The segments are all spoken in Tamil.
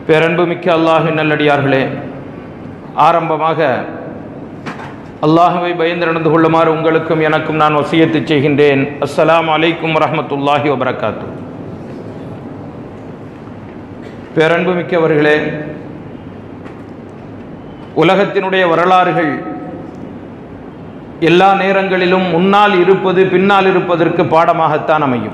பேரன்புமிக்க அல்லாஹின் நல்லடியார்களே ஆரம்பமாக அல்லாஹுவை பயந்து நடந்து கொள்ளுமாறு உங்களுக்கும் எனக்கும் நான் வசியத்து செய்கின்றேன் அஸ்ஸலாமு அலைக்கும் வரஹ்மத்துல்லாஹி வபரகாத்து பேரன்புமிக்கவர்களே உலகத்தினுடைய வரலாறுகள் எல்லா நேரங்களிலும் முன்னால் இருப்பது பின்னால் இருப்பதற்கு பாடமாகத்தான் அமையும்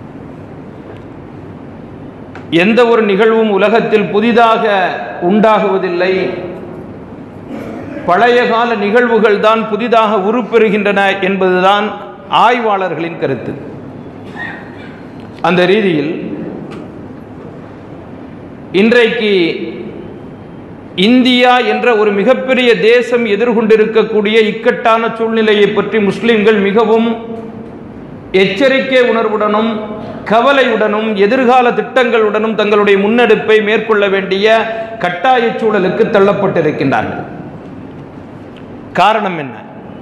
எந்த ஒரு நிகழ்வும் உலகத்தில் புதிதாக உண்டாகுவதில்லை பழைய கால நிகழ்வுகள் தான் புதிதாக உருப்பெறுகின்றன என்பதுதான் ஆய்வாளர்களின் கருத்து அந்த ரீதியில் இன்றைக்கு இந்தியா என்ற ஒரு மிகப்பெரிய தேசம் எதிர்கொண்டிருக்கக்கூடிய இக்கட்டான சூழ்நிலையை பற்றி முஸ்லிம்கள் மிகவும் எச்சரிக்கை உணர்வுடனும் கவலையுடனும் எதிர்கால திட்டங்களுடனும் தங்களுடைய முன்னெடுப்பை மேற்கொள்ள வேண்டிய கட்டாய சூழலுக்கு தள்ளப்பட்டிருக்கின்றார்கள் காரணம் என்ன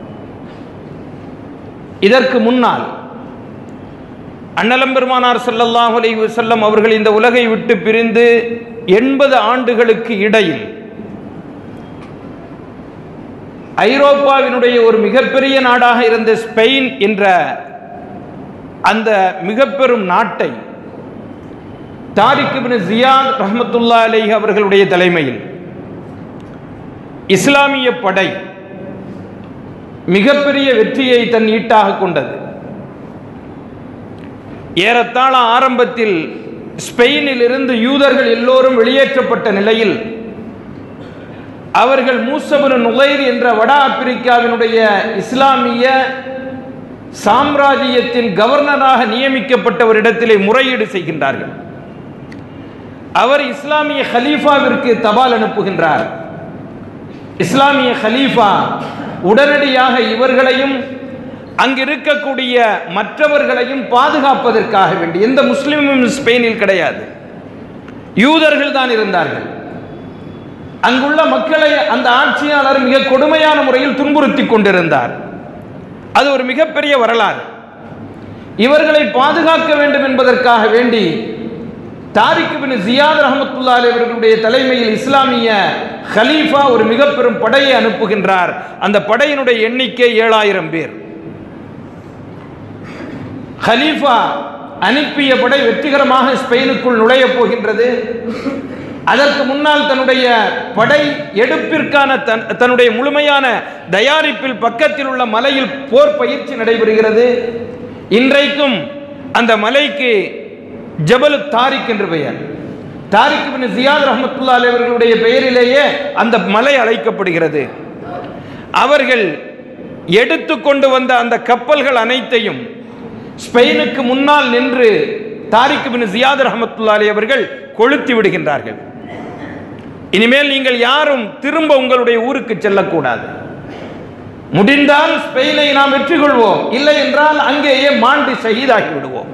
இதற்கு முன்னால் அண்ணலம் பெருமானார் ஸல்லல்லாஹு அலைஹி வஸல்லம் அவர்கள் இந்த உலகை விட்டு பிரிந்து எண்பது ஆண்டுகளுக்கு இடையில் ஐரோப்பாவினுடைய ஒரு மிகப்பெரிய நாடாக இருந்த ஸ்பெயின் என்ற அந்த மிகப்பெரும் நாட்டை தாரிக் இப்னு ஜியாத் ரஹ்மத்துல்லா அலைஹி அவர்களுடைய தலைமையில் இஸ்லாமிய படை மிகப்பெரிய வெற்றியை தன் ஈட்டாக கொண்டது ஏறத்தாழ ஆரம்பத்தில் ஸ்பெயினில் இருந்து யூதர்கள் எல்லோரும் வெளியேற்றப்பட்ட நிலையில் அவர்கள் மூசபுன் நுகைர் என்ற வட ஆப்பிரிக்காவினுடைய இஸ்லாமிய சாம்ராஜ்யத்தின் கவர்னராக நியமிக்கப்பட்டவரிடத்திலே முறையீடு செய்கின்றார்கள் அவர் இஸ்லாமிய ஹலீஃபாவிற்கு தபால் அனுப்புகின்றார் இஸ்லாமிய ஹலீஃபா உடனடியாக இவர்களையும் அங்கு இருக்கக்கூடிய மற்றவர்களையும் பாதுகாப்பதற்காக வேண்டி எந்த முஸ்லிமும் ஸ்பெயினில் கிடையாது யூதர்கள் தான் இருந்தார்கள் அங்குள்ள மக்களை அந்த ஆட்சியாளர் மிக கொடுமையான முறையில் துன்புறுத்தி கொண்டிருந்தார் அது ஒரு மிகப்பெரிய வரலாறு இவர்களை பாதுகாக்க வேண்டும் என்பதற்காக வேண்டி தாரிக் பின் ஜியாத் ரஹமத்துல்லா அவர்களுடைய தலைமையில் இஸ்லாமிய ஹலீஃபா ஒரு மிக பெரும் படையை அனுப்புகின்றார் அந்த படையினுடைய எண்ணிக்கை ஏழாயிரம் பேர் ஹலீஃபா அனுப்பிய படை வெற்றிகரமாக ஸ்பெயினுக்குள் நுழையப் போகின்றது அதற்கு முன்னால் தன்னுடைய படை எடுப்பிற்கான தன் தன்னுடைய முழுமையான தயாரிப்பில் பக்கத்தில் உள்ள மலையில் போர் பயிற்சி நடைபெறுகிறது இன்றைக்கும் அந்த மலைக்கு ஜபலு தாரிக் என்று பெயர் தாரிக் பின் ஜியாத் ரஹமத்துல்லா அவர்களுடைய பெயரிலேயே அந்த மலை அழைக்கப்படுகிறது அவர்கள் எடுத்து கொண்டு வந்த அந்த கப்பல்கள் அனைத்தையும் ஸ்பெயினுக்கு முன்னால் நின்று தாரிக் பின் ஜியாத் ரஹமத்துல்லாலி அவர்கள் கொளுத்தி விடுகின்றார்கள் இனிமேல் நீங்கள் யாரும் திரும்ப உங்களுடைய ஊருக்கு செல்லக்கூடாது முடிந்தால் ஸ்பெயினை நாம் வெற்றி கொள்வோம் இல்லை என்றால் அங்கேயே மாண்டு ஷஹீதாகி விடுவோம்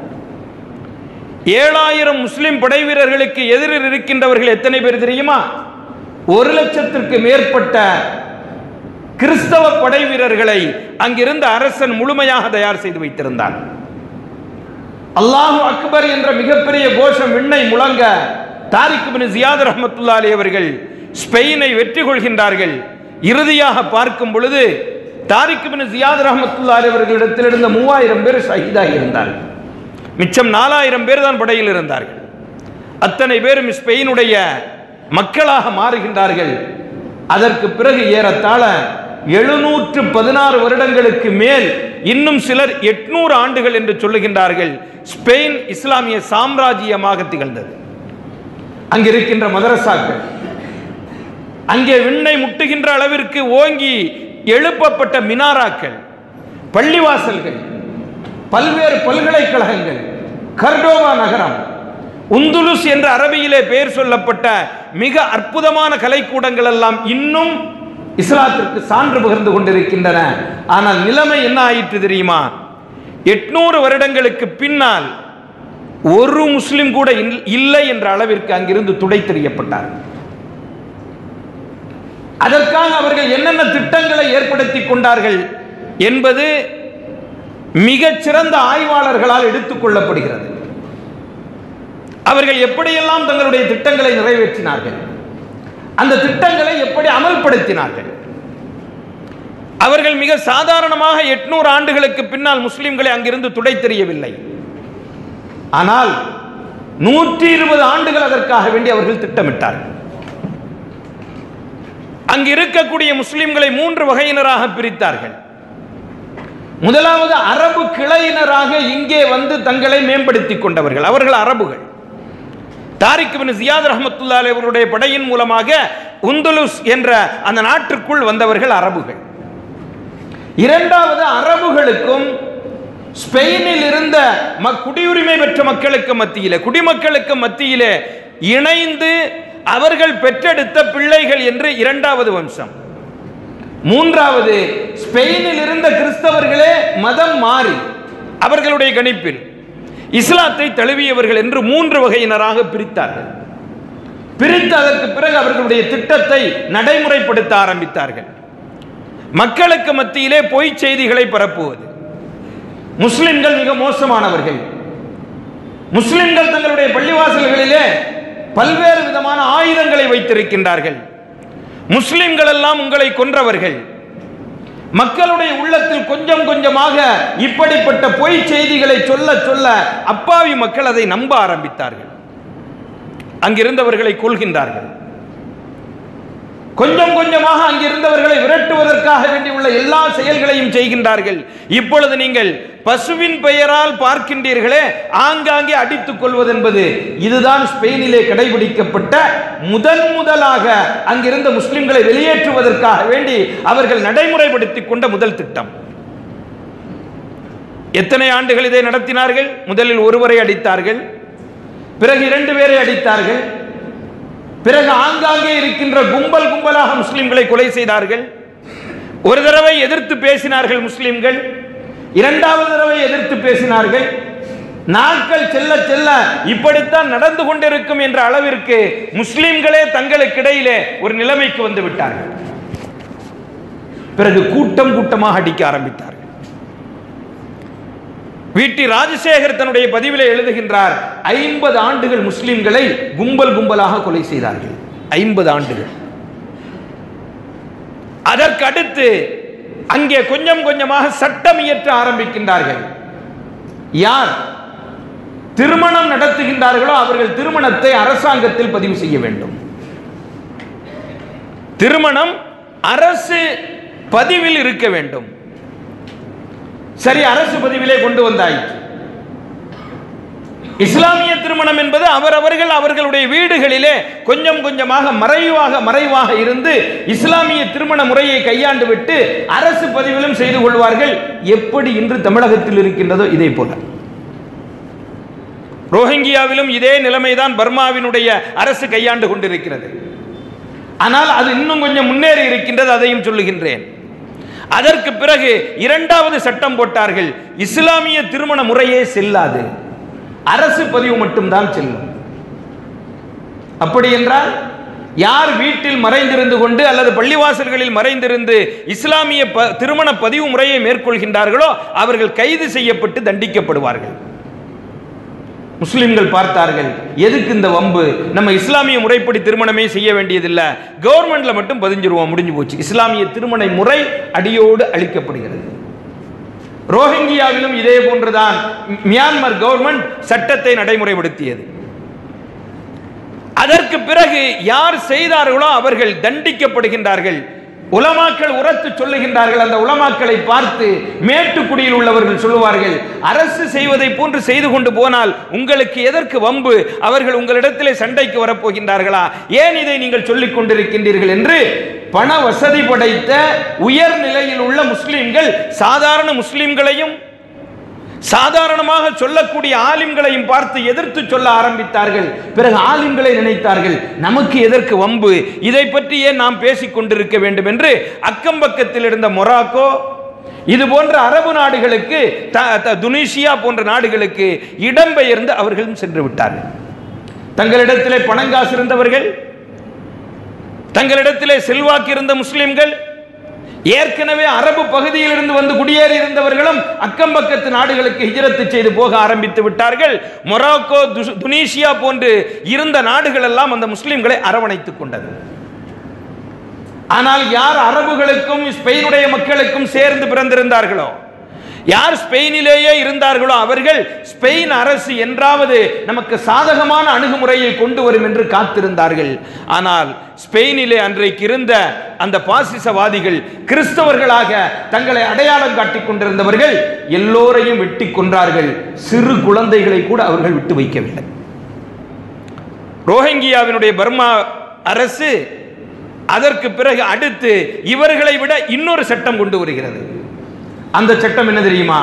ஏழாயிரம் முஸ்லிம் படை வீரர்களுக்கு எதிரில் இருக்கின்றவர்கள் எத்தனை பேர் தெரியுமா ஒரு லட்சத்திற்கு மேற்பட்ட கிறிஸ்தவ படை வீரர்களை அங்கிருந்த அரசன் முழுமையாக தயார் செய்து வைத்திருந்தான் அல்லாஹு அக்பர் என்ற மிகப்பெரிய கோஷம் விண்ணை முழங்க தாரிக் பின் ஜியாத் ரஹமத்துல்லா அலி அவர்கள் ஸ்பெயினை வெற்றி கொள்கின்றார்கள் இறுதியாக பார்க்கும் பொழுது தாரிக் பின் ஜியாத் ரஹமத்துல்லா அலி அவர்களிடத்தில் இருந்த மூவாயிரம் பேர் ஷஹீதாகி இருந்தார்கள் மிச்சம் நாலாயிரம் பேர் தான் படையில் இருந்தார்கள் அத்தனை பேரும் ஸ்பெயினுடைய மக்களாக மாறுகின்றார்கள் அதற்கு பிறகு ஏறத்தாழ எழுநூற்று பதினாறு வருடங்களுக்கு மேல் இன்னும் சிலர் எட்நூறு ஆண்டுகள் என்று சொல்லுகின்றார்கள் ஸ்பெயின் இஸ்லாமிய சாம்ராஜ்யமாக திகழ்ந்தது அங்கிருக்கின்ற மதரசாக்கள் அங்கே விண்ணை முட்டுகின்ற அளவிற்கு ஓங்கி எழுப்பப்பட்ட மினாராக்கள் பள்ளிவாசல்கள் பல்வேறு பல்கலைக்கழகங்கள் கர்டோவா நகரம் உந்துலுஸ் என்ற அரபியிலே பெயர் சொல்லப்பட்ட மிக அற்புதமான கலைக்கூடங்கள் எல்லாம் இன்னும் இஸ்லாத்திற்கு சான்று பகிர்ந்து கொண்டிருக்கின்றன ஆனால் நிலைமை என்ன ஆயிற்று தெரியுமா எட்நூறு வருடங்களுக்கு பின்னால் ஒரு முஸ்லிம் கூட இல்- இல்லை என்ற அளவிற்கு அங்கிருந்து துடைத்தெறியப்பட்டார் அதற்காக அவர்கள் என்னென்ன திட்டங்களை ஏற்படுத்தி கொண்டார்கள் என்பது மிகச்சிறந்த ஆய்வாளர்களால் எடுத்துக் கொள்ளப்படுகிறது அவர்கள் எப்படியெல்லாம் தங்களுடைய திட்டங்களை நிறைவேற்றினார்கள் அந்த திட்டங்களை எப்படி அமல்படுத்தினார்கள் அவர்கள் மிக சாதாரணமாக எட்நூறு ஆண்டுகளுக்கு பின்னால் முஸ்லிம்களை அங்கிருந்து துடை தெரியவில்லை ஆனால் நூற்றி இருபது ஆண்டுகள் அதற்காக வேண்டி அவர்கள் திட்டமிட்டார்கள் அங்கு இருக்கக்கூடிய முஸ்லிம்களை மூன்று வகையினராக பிரித்தார்கள் முதலாவது அரபு கிளையினராக இங்கே வந்து தங்களை மேம்படுத்திக் கொண்டவர்கள் அவர்கள் அரபுகள் தாரிக் பின் ஜியாத் ரஹமத்துல்லாஹி அவருடைய படையின் மூலமாக உந்துலுஸ் என்ற அந்த நாட்டிற்குள் வந்தவர்கள் அரபுகள் இரண்டாவது அரபுகளுக்கும் ஸ்பெயினில் இருந்த ம- குடியுரிமை பெற்ற மக்களுக்கு மத்தியிலே குடிமக்களுக்கு மத்தியிலே இணைந்து அவர்கள் பெற்றெடுத்த பிள்ளைகள் என்று இரண்டாவது வம்சம் மூன்றாவது ஸ்பெயினில் இருந்த கிறிஸ்தவர்களே மதம் மாறி அவர்களுடைய கணிப்பில் இஸ்லாத்தை தழுவியவர்கள் என்று மூன்று வகையினராக பிரித்தார்கள் பிரித்து அதற்கு பிறகு அவர்களுடைய திட்டத்தை நடைமுறைப்படுத்த ஆரம்பித்தார்கள் மக்களுக்கு மத்தியிலே பொய் செய்திகளை பரப்புவது முஸ்லிம்கள் மிக மோசமானவர்கள் முஸ்லிம்கள் தங்களுடைய பள்ளிவாசல்களிலே பல்வேறு விதமான ஆயுதங்களை வைத்திருக்கின்றார்கள் முஸ்லிம்கள் எல்லாம் உங்களை கொன்றவர்கள் மக்களுடைய உள்ளத்தில் கொஞ்சம் கொஞ்சமாக இப்படிப்பட்ட பொய் செய்திகளை சொல்ல சொல்ல அப்பாவி மக்கள் அதை நம்ப ஆரம்பித்தார்கள் அங்கிருந்தவர்களை கொள்கின்றார்கள் கொஞ்சம் கொஞ்சமாக அங்கிருந்தவர்களை விரட்டுவதற்காக வேண்டியுள்ள எல்லா செயல்களையும் செய்கின்றார்கள் இப்பொழுது நீங்கள் பசுவின் பெயரால் பார்க்கின்றீர்களே ஆங்காங்கே அடித்துக் கொள்வது என்பது இதுதான் ஸ்பெயினிலே கடைபிடிக்கப்பட்ட முதன் முதலாக அங்கிருந்த முஸ்லிம்களை வெளியேற்றுவதற்காக வேண்டி அவர்கள் நடைமுறைப்படுத்திக் கொண்ட முதல் திட்டம் எத்தனை ஆண்டுகள் இதை நடத்தினார்கள் முதலில் ஒருவரை அடித்தார்கள் பிறகு இரண்டு பேரை அடித்தார்கள் பிறகு ஆங்காங்கே இருக்கின்ற கும்பல் கும்பலாக முஸ்லிம்களை கொலை செய்தார்கள் ஒரு தடவை எதிர்த்து பேசினார்கள் முஸ்லிம்கள் இரண்டாவது தடவை எதிர்த்து பேசினார்கள் நாட்கள் செல்ல செல்ல இப்படித்தான் நடந்து கொண்டிருக்கும் என்ற அளவிற்கு முஸ்லிம்களே தங்களுக்கிடையிலே ஒரு நிலைமைக்கு வந்து விட்டார்கள் பிறகு கூட்டம் கூட்டமாக அடிக்க ஆரம்பித்தார்கள் வீட்டி ராஜசேகர் தன்னுடைய பதிவிலே எழுதுகின்றார் ஐம்பது ஆண்டுகள் முஸ்லிம்களை கும்பல் கும்பலாக கொலை செய்தார்கள் ஐம்பது ஆண்டுகள் அதற்கு அடுத்து அங்கே கொஞ்சம் கொஞ்சமாக சட்டம் இயற்ற ஆரம்பிக்கின்றார்கள் யார் திருமணம் நடத்துகின்றார்களோ அவர்கள் திருமணத்தை அரசாங்கத்தில் பதிவு செய்ய வேண்டும் திருமணம் அரசு பதிவில் இருக்க வேண்டும் சரி அரசு பதிவிலே கொண்டு வந்தாயிற்று இஸ்லாமிய திருமணம் என்பது அவரவர்கள் அவர்களுடைய வீடுகளிலே கொஞ்சம் கொஞ்சமாக மறைவாக மறைவாக இருந்து இஸ்லாமிய திருமண முறையை கையாண்டு விட்டு அரசு பதிவிலும் செய்து கொள்வார்கள் எப்படி இன்று தமிழகத்தில் இருக்கின்றதோ இதே போல ரோஹிங்கியாவிலும் இதே நிலைமைதான் பர்மாவினுடைய அரசு கையாண்டு கொண்டிருக்கிறது ஆனால் அது இன்னும் கொஞ்சம் முன்னேறி இருக்கின்றது அதையும் சொல்லுகின்றேன் அதற்கு பிறகு இரண்டாவது சட்டம் போட்டார்கள் இஸ்லாமிய திருமண முறையே செல்லாது அரசு பதிவு மட்டும்தான் செல்லும் அப்படி என்றால் யார் வீட்டில் மறைந்திருந்து கொண்டு அல்லது பள்ளிவாசல்களில் மறைந்திருந்து இஸ்லாமிய ப- திருமண பதிவு முறையை மேற்கொள்கின்றார்களோ அவர்கள் கைது செய்யப்பட்டு தண்டிக்கப்படுவார்கள் முஸ்லிம்கள் பார்த்தார்கள் எதுக்கு இந்த வம்பு நம்ம இஸ்லாமிய முறைப்படி திருமணமே செய்ய வேண்டியதில்லை கவர்மெண்ட்ல மட்டும் பதிஞ்சிருவோம் முடிஞ்சு போச்சு இஸ்லாமிய திருமண முறை அடியோடு அளிக்கப்படுகிறது ரோஹிங்கியாவிலும் இதே போன்றுதான் மியான்மர் கவர்மெண்ட் சட்டத்தை நடைமுறைப்படுத்தியது அதற்கு பிறகு யார் செய்தார்களோ அவர்கள் தண்டிக்கப்படுகின்றார்கள் உலமாக்கள் உரத்து சொல்லுகின்றார்கள் அந்த உலமாக்களை பார்த்து மேட்டுக்குடியில் உள்ளவர்கள் சொல்லுவார்கள் அரசு செய்வதை போன்று செய்து கொண்டு போனால் உங்களுக்கு எதற்கு வம்பு அவர்கள் உங்களிடத்திலே சண்டைக்கு வரப்போகின்றார்களா ஏன் இதை நீங்கள் சொல்லிக் கொண்டிருக்கின்றீர்கள் என்று பண வசதி படைத்த உயர் நிலையில் உள்ள முஸ்லிம்கள் சாதாரண முஸ்லிம்களையும் சாதாரணமாக சொல்லக்கூடிய ஆலிம்களையும் பார்த்து எதிர்த்து சொல்ல ஆரம்பித்தார்கள் பிறகு ஆலிம்களை நினைத்தார்கள் நமக்கு எதற்கு வம்பு இதை பற்றியே நாம் பேசிக் கொண்டிருக்க வேண்டும் என்று அக்கம் பக்கத்தில் இருந்த மொராக்கோ இது போன்ற அரபு நாடுகளுக்கு த- த- துனிசியா போன்ற நாடுகளுக்கு இடம்பெயர்ந்து அவர்களும் சென்று விட்டார்கள் தங்களிடத்திலே பணங்காசு இருந்தவர்கள் தங்களிடத்திலே செல்வாக்கு இருந்த முஸ்லிம்கள் ஏற்கனவே அரபு பகுதியிலிருந்து வந்து குடியேறி இருந்தவர்களும் அக்கம் பக்கத்து நாடுகளுக்கு ஹிஜரத்து செய்து போக ஆரம்பித்து விட்டார்கள் மொராக்கோ துஸ்- துனீசியா போன்று இருந்த நாடுகள் எல்லாம் அந்த முஸ்லிம்களை அரவணைத்துக் கொண்டது ஆனால் யார் அரபுகளுக்கும் ஸ்பெயினுடைய மக்களுக்கும் சேர்ந்து பிறந்திருந்தார்களோ யார் ஸ்பெயினிலேயே இருந்தார்களோ அவர்கள் ஸ்பெயின் அரசு என்றாவது நமக்கு சாதகமான அணுகுமுறையை கொண்டு வரும் என்று காத்திருந்தார்கள் ஆனால் ஸ்பெயினிலே அன்றைக்கு இருந்த அந்த பாசிசவாதிகள் கிறிஸ்தவர்களாக தங்களை அடையாளம் காட்டிக் கொண்டிருந்தவர்கள் எல்லோரையும் வெட்டி கொன்றார்கள் சிறு குழந்தைகளை கூட அவர்கள் விட்டு வைக்கவில்லை ரோஹிங்கியாவினுடைய பர்மா அரசு அதற்கு பிறகு அடுத்து இவர்களை விட இன்னொரு சட்டம் கொண்டு வருகிறது அந்த சட்டம் என்ன தெரியுமா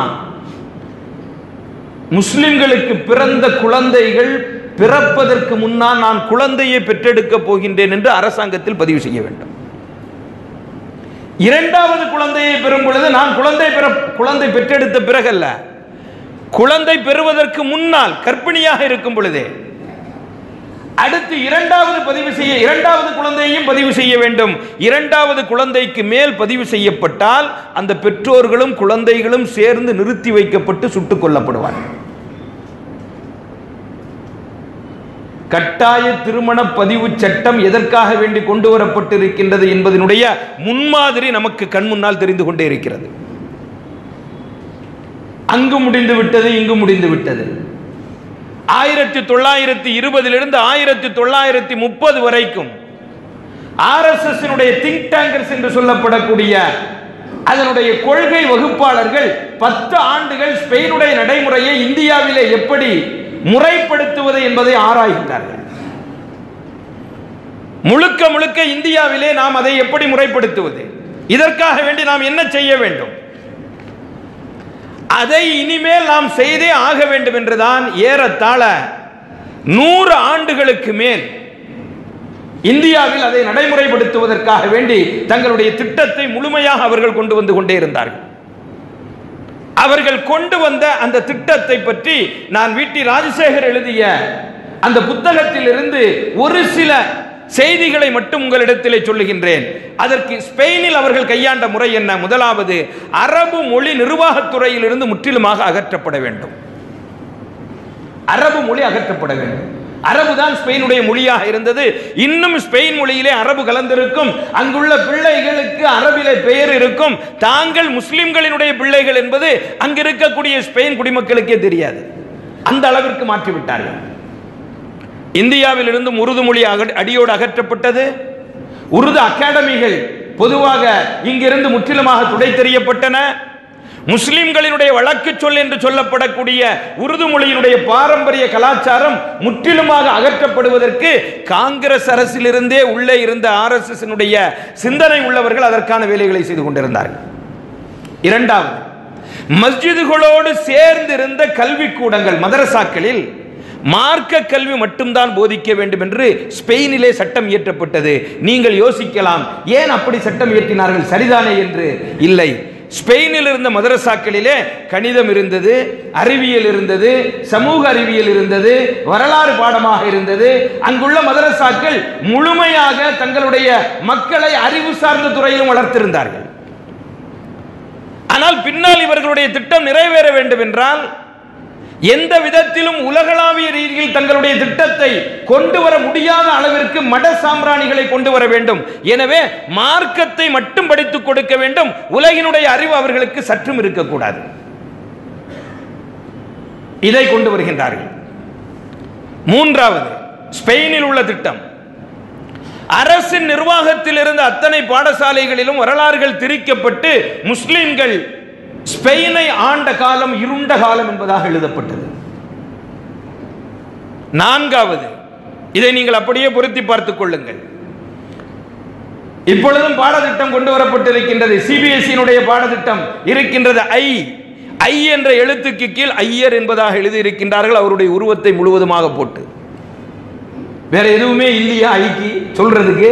முஸ்லிம்களுக்கு பிறந்த குழந்தைகள் பிறப்பதற்கு முன்னால் நான் குழந்தையை பெற்றெடுக்க போகின்றேன் என்று அரசாங்கத்தில் பதிவு செய்ய வேண்டும் இரண்டாவது குழந்தையை பெறும் பொழுது நான் குழந்தை பெற குழந்தை பெற்றெடுத்த பிறகல்ல குழந்தை பெறுவதற்கு முன்னால் கர்ப்பிணியாக இருக்கும் பொழுதே அடுத்து இரண்டாவது பதிவு செய்ய இரண்டாவது குழந்தையையும் பதிவு செய்ய வேண்டும் இரண்டாவது குழந்தைக்கு மேல் பதிவு செய்யப்பட்டால் அந்த பெற்றோர்களும் குழந்தைகளும் சேர்ந்து நிறுத்தி வைக்கப்பட்டு சுட்டுக் கொல்லப்படுவார்கள் கட்டாய திருமண பதிவு சட்டம் எதற்காக வேண்டி கொண்டு வரப்பட்டிருக்கின்றது என்பதனுடைய முன்மாதிரி நமக்கு கண் முன்னால் தெரிந்து கொண்டே இருக்கிறது அங்கு முடிந்து விட்டது இங்கு முடிந்து விட்டது ஆயிரத்தி தொள்ளாயிரத்தி இருபதிலிருந்து ஆயிரத்தி தொள்ளாயிரத்தி முப்பது வரைக்கும் ஆர்எஸ்எஸ் திங்க் டேங்கர்ஸ் என்று சொல்லப்படக்கூடிய அதனுடைய கொள்கை வகுப்பாளர்கள் பத்து ஆண்டுகள் ஸ்பெயினுடைய நடைமுறையை இந்தியாவிலே எப்படி முறைப்படுத்துவது என்பதை ஆராய்கின்றார்கள் முழுக்க முழுக்க இந்தியாவிலே நாம் அதை எப்படி முறைப்படுத்துவது இதற்காக வேண்டி நாம் என்ன செய்ய வேண்டும் அதை இனிமேல் நாம் செய்தே ஆக வேண்டும் என்றுதான் ஏறத்தாழ நூறு ஆண்டுகளுக்கு மேல் இந்தியாவில் அதை நடைமுறைப்படுத்துவதற்காக வேண்டி தங்களுடைய திட்டத்தை முழுமையாக அவர்கள் கொண்டு வந்து கொண்டே இருந்தார்கள் அவர்கள் கொண்டு வந்த அந்த திட்டத்தை பற்றி நான் வீட்டி ராஜசேகர் எழுதிய அந்த புத்தகத்தில் இருந்து ஒரு சில செய்திகளை மட்டும் உங்களிடத்திலே சொல்லுகின்றேன் அதற்கு ஸ்பெயினில் அவர்கள் கையாண்ட முறை என்ன முதலாவது அரபு மொழி நிர்வாகத்துறையில் இருந்து முற்றிலுமாக அகற்றப்பட வேண்டும் அரபு மொழி அகற்றப்பட வேண்டும் அரபு தான் ஸ்பெயினுடைய மொழியாக இருந்தது இன்னும் ஸ்பெயின் மொழியிலே அரபு கலந்திருக்கும் அங்குள்ள பிள்ளைகளுக்கு அரபிலே பெயர் இருக்கும் தாங்கள் முஸ்லிம்களினுடைய பிள்ளைகள் என்பது அங்கு இருக்கக்கூடிய ஸ்பெயின் குடிமக்களுக்கே தெரியாது அந்த அளவிற்கு மாற்றி விட்டார்கள் இந்தியாவில் இருந்தும் உருது மொழி அக- அடியோடு அகற்றப்பட்டது உருது அகாடமிகள் பொதுவாக இங்கிருந்து முற்றிலுமாக துடை தெரியப்பட்டன முஸ்லிம்களினுடைய வழக்கு சொல் என்று சொல்லப்படக்கூடிய உருது மொழியினுடைய பாரம்பரிய கலாச்சாரம் முற்றிலுமாக அகற்றப்படுவதற்கு காங்கிரஸ் அரசிலிருந்தே உள்ளே இருந்த ஆர்எஸ்எஸ் சிந்தனை உள்ளவர்கள் அதற்கான வேலைகளை செய்து கொண்டிருந்தார்கள் இரண்டாவது மஸ்ஜிதுகளோடு சேர்ந்திருந்த கல்விக்கூடங்கள் மதரசாக்களில் மார்க்க கல்வி மட்டும்தான் போதிக்க வேண்டும் என்று ஸ்பெயினிலே சட்டம் இயற்றப்பட்டது நீங்கள் யோசிக்கலாம் ஏன் அப்படி சட்டம் இயற்றினார்கள் சரிதானே என்று இல்லை ஸ்பெயினில் இருந்த மதரசாக்களிலே கணிதம் இருந்தது அறிவியல் இருந்தது சமூக அறிவியல் இருந்தது வரலாறு பாடமாக இருந்தது அங்குள்ள மதரசாக்கள் முழுமையாக தங்களுடைய மக்களை அறிவு சார்ந்த துறையிலும் வளர்த்திருந்தார்கள் ஆனால் பின்னால் இவர்களுடைய திட்டம் நிறைவேற வேண்டும் என்றால் எந்த விதத்திலும் உலகளாவிய ரீதியில் தங்களுடைய திட்டத்தை கொண்டு வர முடியாத அளவிற்கு மட சாம்பிராணிகளை கொண்டு வர வேண்டும் எனவே மார்க்கத்தை மட்டும் படித்துக் கொடுக்க வேண்டும் உலகினுடைய அறிவு அவர்களுக்கு சற்றும் இருக்கக்கூடாது இதை கொண்டு வருகின்றார்கள் மூன்றாவது ஸ்பெயினில் உள்ள திட்டம் அரசின் நிர்வாகத்தில் இருந்த அத்தனை பாடசாலைகளிலும் வரலாறுகள் திரிக்கப்பட்டு முஸ்லிம்கள் ஸ்பெயினை ஆண்ட காலம் இருண்ட காலம் என்பதாக எழுதப்பட்டது நான்காவது இதை நீங்கள் அப்படியே பொருத்தி பார்த்துக் கொள்ளுங்கள் இப்பொழுதும் பாடத்திட்டம் கொண்டு வரப்பட்டிருக்கின்றது சிபிஎஸ்இனுடைய பாடத்திட்டம் இருக்கின்றது ஐ ஐ என்ற எழுத்துக்கு கீழ் ஐயர் என்பதாக எழுதியிருக்கின்றார்கள் அவருடைய உருவத்தை முழுவதுமாக போட்டு வேற எதுவுமே இல்லையா ஐக்கு சொல்றதுக்கு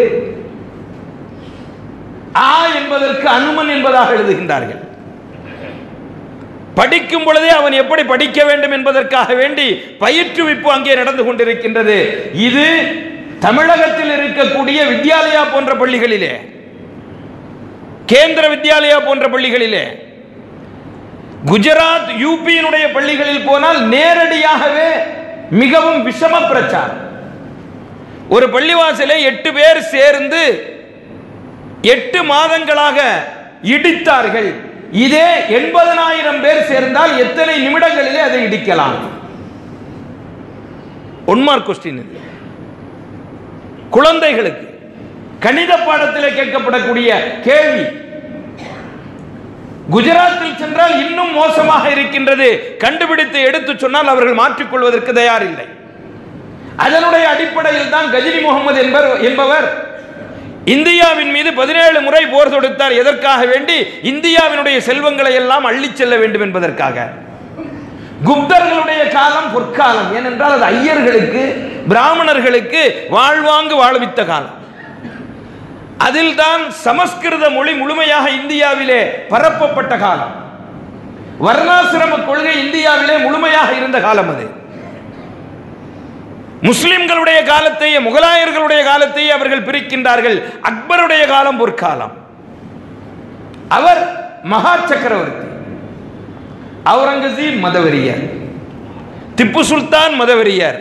ஆ என்பதற்கு அனுமன் என்பதாக எழுதுகின்றார்கள் படிக்கும் பொழுதே அவன் எப்படி படிக்க வேண்டும் என்பதற்காக வேண்டி பயிற்றுவிப்பு அங்கே நடந்து கொண்டிருக்கின்றது இது தமிழகத்தில் இருக்கக்கூடிய வித்யாலயா போன்ற பள்ளிகளிலே கேந்திர வித்யாலயா போன்ற பள்ளிகளிலே குஜராத் யூபியினுடைய பள்ளிகளில் போனால் நேரடியாகவே மிகவும் விஷம பிரச்சாரம் ஒரு பள்ளிவாசலை எட்டு பேர் சேர்ந்து எட்டு மாதங்களாக இடித்தார்கள் இதே எண்பதனாயிரம் பேர் சேர்ந்தால் எத்தனை நிமிடங்களிலே அதை இடிக்கலாம் ஒன்மார்க் கொஸ்டின் இது குழந்தைகளுக்கு கணித பாடத்திலே கேட்கப்படக்கூடிய கேள்வி குஜராத்தில் சென்றால் இன்னும் மோசமாக இருக்கின்றது கண்டுபிடித்து எடுத்து சொன்னால் அவர்கள் மாற்றிக்கொள்வதற்கு தயாரில்லை அதனுடைய அடிப்படையில் தான் கஜினி முகமது என்பவர் என்பவர் இந்தியாவின் மீது பதினேழு முறை போர் தொடுத்தார் எதற்காக வேண்டி இந்தியாவினுடைய செல்வங்களை எல்லாம் அள்ளிச் செல்ல வேண்டும் என்பதற்காக குப்தர்களுடைய காலம் பொற்காலம் ஏனென்றால் அது ஐயர்களுக்கு பிராமணர்களுக்கு வாழ்வாங்கு வாழ்வித்த காலம் அதில் தான் சமஸ்கிருத மொழி முழுமையாக இந்தியாவிலே பரப்பப்பட்ட காலம் வர்ணாசிரம கொள்கை இந்தியாவிலே முழுமையாக இருந்த காலம் அது முஸ்லிம்களுடைய காலத்தையே முகலாயர்களுடைய காலத்தையே அவர்கள் பிரிக்கின்றார்கள் அக்பருடைய காலம் பொற்காலம் அவர் மகா சக்கரவர்த்தி அவுரங்கசீப் மதவெறியர் திப்பு சுல்தான் மதவெறியர்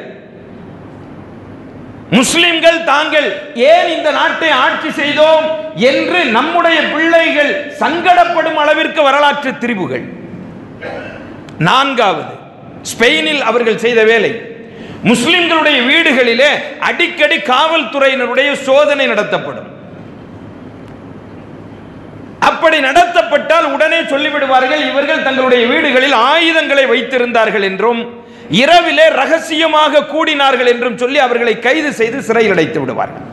முஸ்லிம்கள் தாங்கள் ஏன் இந்த நாட்டை ஆட்சி செய்தோம் என்று நம்முடைய பிள்ளைகள் சங்கடப்படும் அளவிற்கு வரலாற்று திரிவுகள் நான்காவது ஸ்பெயினில் அவர்கள் செய்த வேலை முஸ்லிம்களுடைய வீடுகளிலே அடிக்கடி காவல்துறையினருடைய சோதனை நடத்தப்படும் அப்படி நடத்தப்பட்டால் உடனே சொல்லிவிடுவார்கள் இவர்கள் தங்களுடைய வீடுகளில் ஆயுதங்களை வைத்திருந்தார்கள் என்றும் இரவிலே ரகசியமாக கூடினார்கள் என்றும் சொல்லி அவர்களை கைது செய்து சிறையில் அடைத்து விடுவார்கள்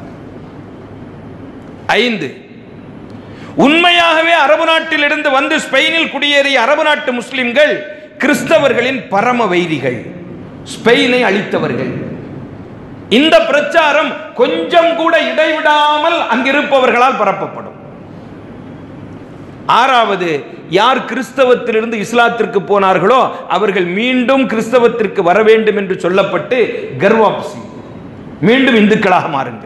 ஐந்து உண்மையாகவே அரபு நாட்டிலிருந்து வந்து ஸ்பெயினில் குடியேறிய அரபு நாட்டு முஸ்லிம்கள் கிறிஸ்தவர்களின் பரம வைரிகள் ஸ்பெயினை அழித்தவர்கள் இந்த பிரச்சாரம் கொஞ்சம் கூட இடைவிடாமல் அங்கிருப்பவர்களால் பரப்பப்படும் ஆறாவது யார் கிறிஸ்தவத்திலிருந்து இஸ்லாத்திற்கு போனார்களோ அவர்கள் மீண்டும் கிறிஸ்தவத்திற்கு வர வேண்டும் என்று சொல்லப்பட்டு கர்வாப்சி மீண்டும் இந்துக்களாக மாறுங்கள்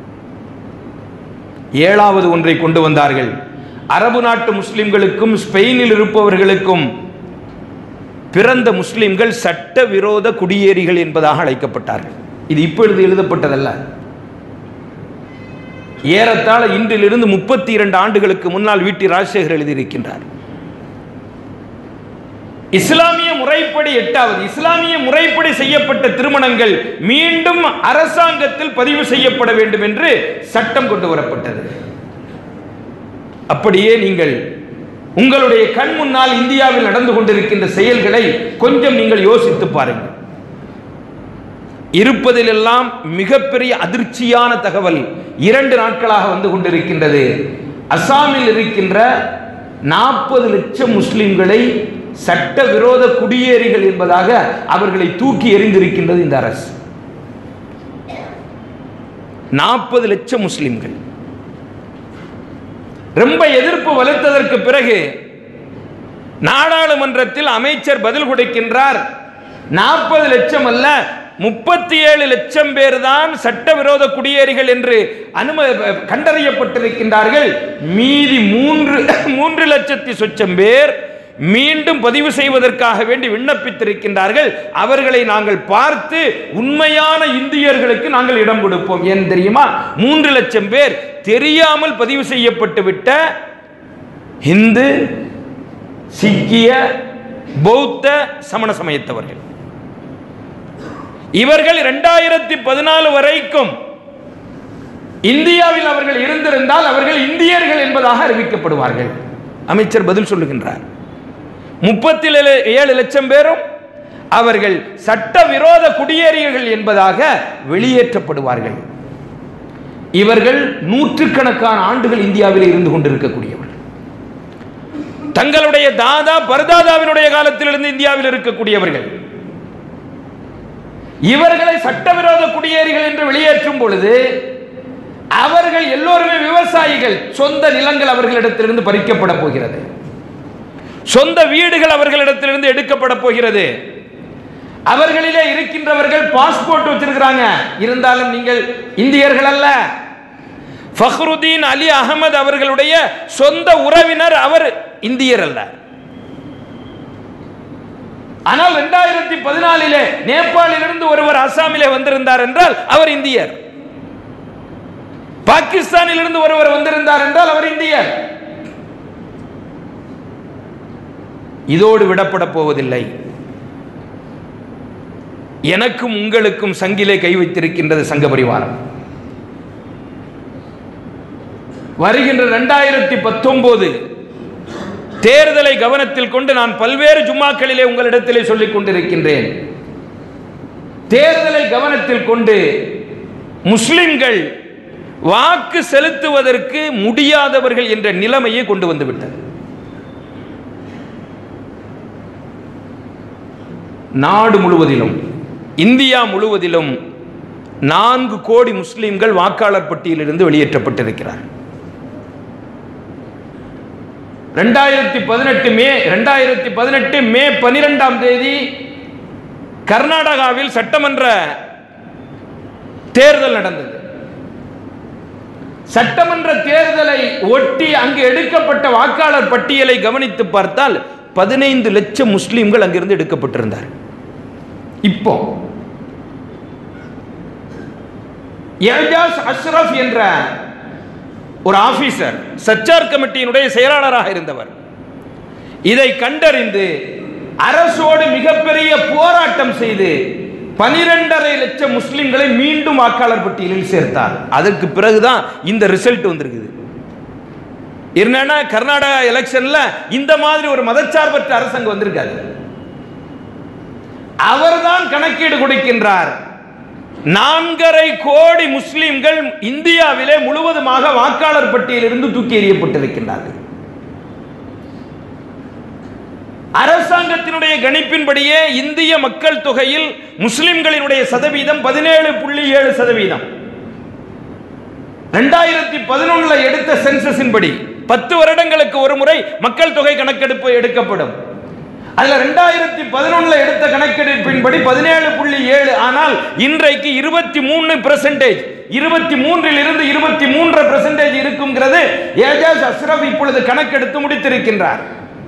ஏழாவது ஒன்றை கொண்டு வந்தார்கள் அரபு நாட்டு முஸ்லிம்களுக்கும் ஸ்பெயினில் இருப்பவர்களுக்கும் பிறந்த முஸ்லிம்கள் சட்ட விரோத குடியேறிகள் என்பதாக அழைக்கப்பட்டார்கள் இது இப்பொழுது எழுதப்பட்டதல்ல ஏறத்தாழ இன்றிலிருந்து முப்பத்தி இரண்டு ஆண்டுகளுக்கு முன்னால் வீட்டி ராஜசேகர் எழுதியிருக்கின்றார் இஸ்லாமிய முறைப்படி எட்டாவது இஸ்லாமிய முறைப்படி செய்யப்பட்ட திருமணங்கள் மீண்டும் அரசாங்கத்தில் பதிவு செய்யப்பட வேண்டும் என்று சட்டம் கொண்டு வரப்பட்டது அப்படியே நீங்கள் உங்களுடைய கண் முன்னால் இந்தியாவில் நடந்து கொண்டிருக்கின்ற செயல்களை கொஞ்சம் நீங்கள் யோசித்து பாருங்கள் இருப்பதிலெல்லாம் மிகப்பெரிய அதிர்ச்சியான தகவல் இரண்டு நாட்களாக வந்து கொண்டிருக்கின்றது அசாமில் இருக்கின்ற நாற்பது லட்சம் முஸ்லிம்களை சட்டவிரோத குடியேறிகள் என்பதாக அவர்களை தூக்கி எறிந்திருக்கின்றது இந்த அரசு நாற்பது லட்சம் முஸ்லிம்கள் ரொம்ப எதிர்ப்பு வலுத்ததற்கு பிறகு நாடாளுமன்றத்தில் அமைச்சர் பதில் கொடுக்கின்றார் நாற்பது லட்சம் அல்ல முப்பத்தி ஏழு லட்சம் பேர் தான் சட்டவிரோத குடியேறிகள் என்று அனும கண்டறியப்பட்டிருக்கின்றார்கள் மீதி மூன்று மூன்று லட்சத்தி சொச்சம் பேர் மீண்டும் பதிவு செய்வதற்காக வேண்டி விண்ணப்பித்திருக்கின்றார்கள் அவர்களை நாங்கள் பார்த்து உண்மையான இந்தியர்களுக்கு நாங்கள் இடம் கொடுப்போம் ஏன் தெரியுமா மூன்று லட்சம் பேர் தெரியாமல் பதிவு செய்யப்பட்டு விட்ட இந்து சீக்கிய பௌத்த சமண சமயத்தவர்கள் இவர்கள் இரண்டாயிரத்தி பதினாலு வரைக்கும் இந்தியாவில் அவர்கள் இருந்திருந்தால் அவர்கள் இந்தியர்கள் என்பதாக அறிவிக்கப்படுவார்கள் அமைச்சர் பதில் சொல்லுகின்றார் முப்பத்தி ஏழு லட்சம் பேரும் அவர்கள் சட்டவிரோத குடியேறியர்கள் என்பதாக வெளியேற்றப்படுவார்கள் இவர்கள் நூற்றுக்கணக்கான ஆண்டுகள் இந்தியாவில் இருந்து கொண்டிருக்கக்கூடியவர்கள் தங்களுடைய தாதா பரதாதாவினுடைய காலத்திலிருந்து இந்தியாவில் இருக்கக்கூடியவர்கள் இவர்களை சட்டவிரோத குடியேறிகள் என்று வெளியேற்றும் பொழுது அவர்கள் எல்லோருமே விவசாயிகள் சொந்த நிலங்கள் அவர்களிடத்திலிருந்து பறிக்கப்பட போகிறது சொந்த வீடுகள் அவர்களிடத்திலிருந்து எடுக்கப்பட போகிறது அவர்களிலே இருக்கின்றவர்கள் பாஸ்போர்ட் வச்சிருக்கிறாங்க இருந்தாலும் நீங்கள் இந்தியர்கள் அல்ல ஃபஹ்ருதீன் அலி அகமது அவர்களுடைய சொந்த உறவினர் அவர் இந்தியர் அல்ல ஆனால் இரண்டாயிரத்தி பதினாலிலே நேபாளிலிருந்து ஒருவர் அசாமிலே வந்திருந்தார் என்றால் அவர் இந்தியர் பாகிஸ்தானிலிருந்து ஒருவர் வந்திருந்தார் என்றால் அவர் இந்தியர் இதோடு விடப்பட போவதில்லை எனக்கும் உங்களுக்கும் சங்கிலே கை வைத்திருக்கின்றது சங்க பரிவாரம் வருகின்ற இரண்டாயிரத்தி பத்தொன்பது தேர்தலை கவனத்தில் கொண்டு நான் பல்வேறு ஜும்மாக்களிலே உங்களிடத்திலே சொல்லிக் கொண்டிருக்கின்றேன் தேர்தலை கவனத்தில் கொண்டு முஸ்லிம்கள் வாக்கு செலுத்துவதற்கு முடியாதவர்கள் என்ற நிலைமையை கொண்டு வந்து விட்டது நாடு முழுவதிலும் இந்தியா முழுவதிலும் நான்கு கோடி முஸ்லிம்கள் வாக்காளர் பட்டியலிருந்து வெளியேற்றப்பட்டிருக்கிறார் ரெண்டாயிரத்தி பதினெட்டு மே ரெண்டாயிரத்தி பதினெட்டு மே பனிரெண்டாம் தேதி கர்நாடகாவில் சட்டமன்ற தேர்தல் நடந்தது சட்டமன்ற தேர்தலை ஒட்டி அங்கு எடுக்கப்பட்ட வாக்காளர் பட்டியலை கவனித்து பார்த்தால் பதினைந்து லட்சம் முஸ்லிம்கள் அங்கிருந்து எடுக்கப்பட்டிருந்தார் இப்போ ஏஜாஸ் அஷ்ரஃப் என்ற ஒரு ஆபீசர் சச்சார் கமிட்டியினுடைய செயலாளராக இருந்தவர் இதை கண்டறிந்து அரசோடு மிகப்பெரிய போராட்டம் செய்து பனிரெண்டரை லட்சம் முஸ்லிம்களை மீண்டும் வாக்காளர் பட்டியலில் சேர்த்தார் அதற்கு பிறகுதான் இந்த ரிசல்ட் வந்திருக்குது என்னன்னா கர்நாடகா எலெக்ஷன்ல இந்த மாதிரி ஒரு மதச்சார்பற்ற அரசாங்கம் வந்திருக்காது அவர்தான் கணக்கீடு கொடுக்கின்றார் நான்கரை கோடி முஸ்லிம்கள் இந்தியாவிலே முழுவதுமாக வாக்காளர் பட்டியலிருந்து தூக்கி எறியப்பட்டிருக்கின்றார்கள் அரசாங்கத்தினுடைய கணிப்பின்படியே இந்திய மக்கள் தொகையில் முஸ்லிம்களினுடைய சதவீதம் பதினேழு புள்ளி ஏழு சதவீதம் ரெண்டாயிரத்தி பதினொன்னுல எடுத்த சென்சஸின் படி பத்து வருடங்களுக்கு ஒரு முறை மக்கள் தொகை கணக்கெடுப்பு எடுக்கப்படும் அதுல ரெண்டாயிரத்தி பதினொன்னுல எடுத்த கணக்கெடுப்பின்படி பதினேழு புள்ளி ஏழு ஆனால் இன்றைக்கு இருபத்தி மூணு பெர்சன்டேஜ் இருபத்தி மூன்றில் இருந்து இருபத்தி மூன்று பெர்சன்டேஜ் இருக்குங்கிறது ஏஜாஸ் அஸ்ரப் இப்பொழுது கணக்கெடுத்து முடித்திருக்கின்றார்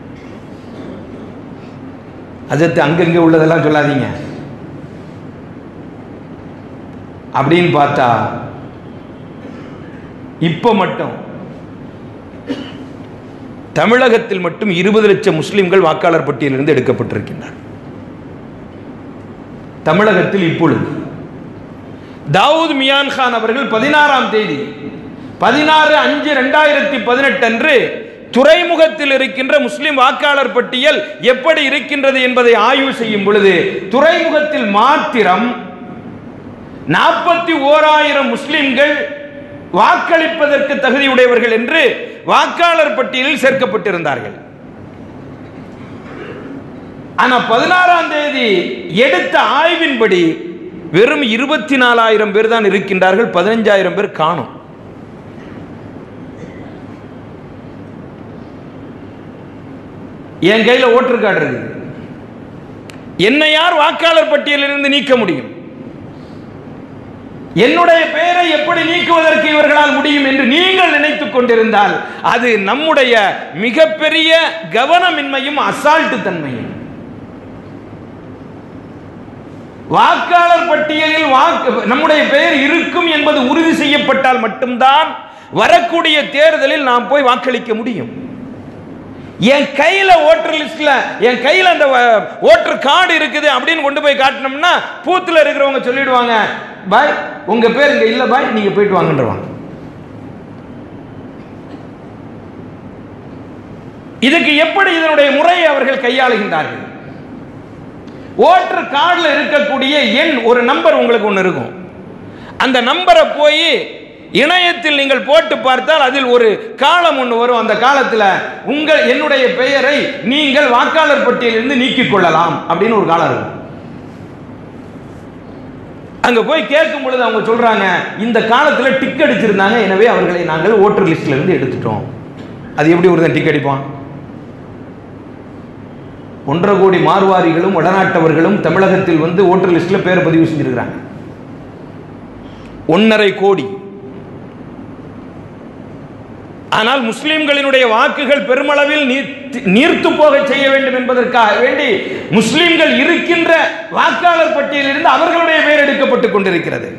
அதற்கு அங்கங்கே உள்ளதெல்லாம் சொல்லாதீங்க அப்படின்னு பார்த்தா இப்ப மட்டும் தமிழகத்தில் மட்டும் இருபது லட்சம் முஸ்லிம்கள் வாக்காளர் பட்டியலிருந்து எடுக்கப்பட்டிருக்கின்றனர் தமிழகத்தில் இப்பொழுது தாவூத் மியான் கான் அவர்கள் பதினாறாம் தேதி பதினாறு அஞ்சு ரெண்டாயிரத்தி பதினெட்டு அன்று துறைமுகத்தில் இருக்கின்ற முஸ்லிம் வாக்காளர் பட்டியல் எப்படி இருக்கின்றது என்பதை ஆய்வு செய்யும் பொழுது துறைமுகத்தில் மாத்திரம் நாற்பத்தி ஓராயிரம் முஸ்லிம்கள் வாக்களிப்பதற்கு தகுதியுடையவர்கள் என்று வாக்காளர் பட்டியலில் சேர்க்கப்பட்டிருந்தார்கள் ஆனா பதினாறாம் தேதி எடுத்த ஆய்வின்படி வெறும் இருபத்தி நாலாயிரம் பேர் தான் இருக்கின்றார்கள் பதினஞ்சாயிரம் பேர் காணும் என் கையில் ஓட்டர் கார்டு இருக்குது என்னை யார் வாக்காளர் பட்டியலிலிருந்து நீக்க முடியும் என்னுடைய பெயரை எப்படி நீக்குவதற்கு இவர்களால் முடியும் என்று நீங்கள் நினைத்துக் கொண்டிருந்தால் அது நம்முடைய மிகப்பெரிய கவனமின்மையும் அசால்ட்டு தன்மையும் வாக்காளர் பட்டியலில் வாக்கு நம்முடைய பெயர் இருக்கும் என்பது உறுதி செய்யப்பட்டால் மட்டும்தான் வரக்கூடிய தேர்தலில் நாம் போய் வாக்களிக்க முடியும் என் கையில ஓட்டர் லிஸ்ட்ல என் கையில அந்த ஓட்டர் கார்டு இருக்குது அப்படின்னு கொண்டு போய் காட்டினோம்னா பூத்துல இருக்கிறவங்க சொல்லிடுவாங்க பாய் உங்க பேர் இங்க இல்ல பாய் நீங்க போயிட்டு வாங்கன்றவாங்க இதுக்கு எப்படி இதனுடைய முறையை அவர்கள் கையாளுகின்றார்கள் ஓட்டர் கார்டில் இருக்கக்கூடிய எண் ஒரு நம்பர் உங்களுக்கு ஒன்று இருக்கும் அந்த நம்பரை போய் இணையத்தில் நீங்கள் போட்டு பார்த்தால் அதில் ஒரு காலம் ஒன்று வரும் அந்த காலத்தில் உங்கள் என்னுடைய பெயரை நீங்கள் வாக்காளர் பட்டியலிருந்து நீக்கிக் கொள்ளலாம் அப்படின்னு ஒரு காலம் இருக்கும் அங்க போய் கேட்கும் பொழுது அவங்க சொல்றாங்க இந்த காலத்துல டிக் அடிச்சிருந்தாங்க எனவே அவர்களை நாங்கள் ஓட்டர் லிஸ்ட்ல இருந்து எடுத்துட்டோம் அது எப்படி ஒருத்தன் டிக் அடிப்பான் ஒன்றரை கோடி மார்வாரிகளும் வடநாட்டவர்களும் தமிழகத்தில் வந்து ஓட்டர் லிஸ்ட்ல பேர் பதிவு செஞ்சிருக்கிறாங்க ஒன்னரை கோடி ஆனால் முஸ்லிம்களினுடைய வாக்குகள் பெருமளவில் நீர்த்து- நீர்த்து போக செய்ய வேண்டும் என்பதற்காக வேண்டி முஸ்லிம்கள் இருக்கின்ற வாக்காளர் பட்டியலிலிருந்து அவர்களுடைய பெயர் எடுக்கப்பட்டுக் கொண்டிருக்கிறது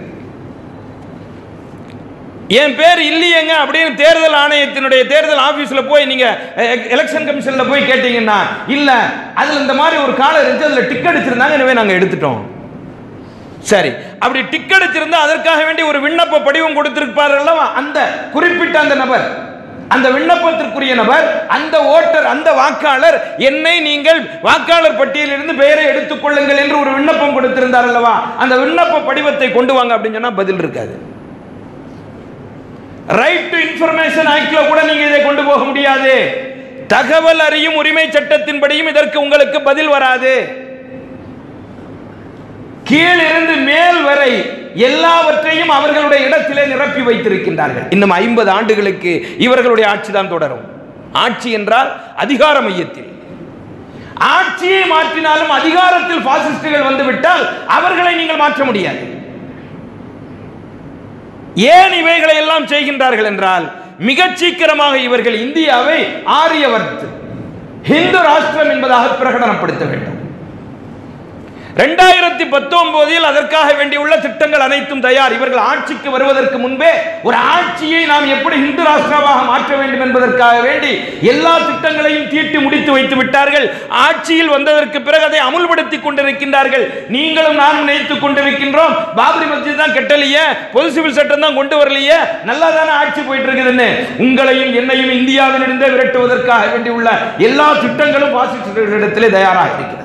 என் பேர் இல்லையேங்க அப்படின்னு தேர்தல் ஆணையத்தினுடைய தேர்தல் ஆபீஸ்ல போய் நீங்க எலெக்ஷன் கமிஷன்ல போய் கேட்டீங்கன்னா இல்ல அதுல இந்த மாதிரி ஒரு காலம் இருந்துச்சு அதுல டிக்கெட் வச்சிருந்தாங்க எனவே நாங்க எடுத்துட்டோம் சரி அப்படி டிக்கெட் வச்சிருந்தா அதற்காக வேண்டி ஒரு விண்ணப்ப படிவம் கொடுத்திருப்பார் அல்லவா அந்த குறிப்பிட்ட அந்த நபர் அந்த விண்ணப்பத்திற்குரிய நபர் அந்த ஓட்டர் அந்த வாக்காளர் என்னை நீங்கள் வாக்காளர் பட்டியலிலிருந்து பெயரை எடுத்துக் கொள்ளுங்கள் என்று ஒரு விண்ணப்பம் கொடுத்திருந்தார் அல்லவா அந்த விண்ணப்ப படிவத்தை கொண்டு வாங்க அப்படின்னு சொன்னா பதில் இருக்காது ரைட் டு இன்ஃபர்மேஷன் ஆக்ட்ல கூட நீங்க இதை கொண்டு போக முடியாது தகவல் அறியும் உரிமை சட்டத்தின்படியும் இதற்கு உங்களுக்கு பதில் வராது கீழிருந்து மேல் வரை எல்லாவற்றையும் அவர்களுடைய இடத்திலே நிரப்பி வைத்திருக்கின்றார்கள் இன்னும் ஐம்பது ஆண்டுகளுக்கு இவர்களுடைய ஆட்சி தான் தொடரும் ஆட்சி என்றால் அதிகார மையத்தில் ஆட்சியை மாற்றினாலும் அதிகாரத்தில் பாசிஸ்டுகள் வந்துவிட்டால் அவர்களை நீங்கள் மாற்ற முடியாது ஏன் இவைகளை எல்லாம் செய்கின்றார்கள் என்றால் மிகச் சீக்கிரமாக இவர்கள் இந்தியாவை ஆரியவர்த் ஹிந்து ராஷ்டிரம் என்பதாக பிரகடனப்படுத்த வேண்டும் ரெண்டாயிரத்தி பத்தொன்பதில் அதற்காக வேண்டியுள்ள திட்டங்கள் அனைத்தும் தயார் இவர்கள் ஆட்சிக்கு வருவதற்கு முன்பே ஒரு ஆட்சியை நாம் எப்படி இந்து ராஷ்டிரமாக மாற்ற வேண்டும் என்பதற்காக வேண்டி எல்லா திட்டங்களையும் தீட்டி முடித்து வைத்து விட்டார்கள் ஆட்சியில் வந்ததற்கு பிறகு அதை அமுல்படுத்தி கொண்டிருக்கின்றார்கள் நீங்களும் நானும் நினைத்துக் கொண்டிருக்கின்றோம் பாபரி மஸ்ஜித் தான் கெட்டலையே பொது சிவில் சட்டம் தான் கொண்டு வரலையே நல்லா தானே ஆட்சி போயிட்டு இருக்குதுன்னு உங்களையும் என்னையும் இந்தியாவிலிருந்தே விரட்டுவதற்காக வேண்டியுள்ள எல்லா திட்டங்களும் பாசிஸ்டர்களிடத்திலே தயாராக இருக்கிறது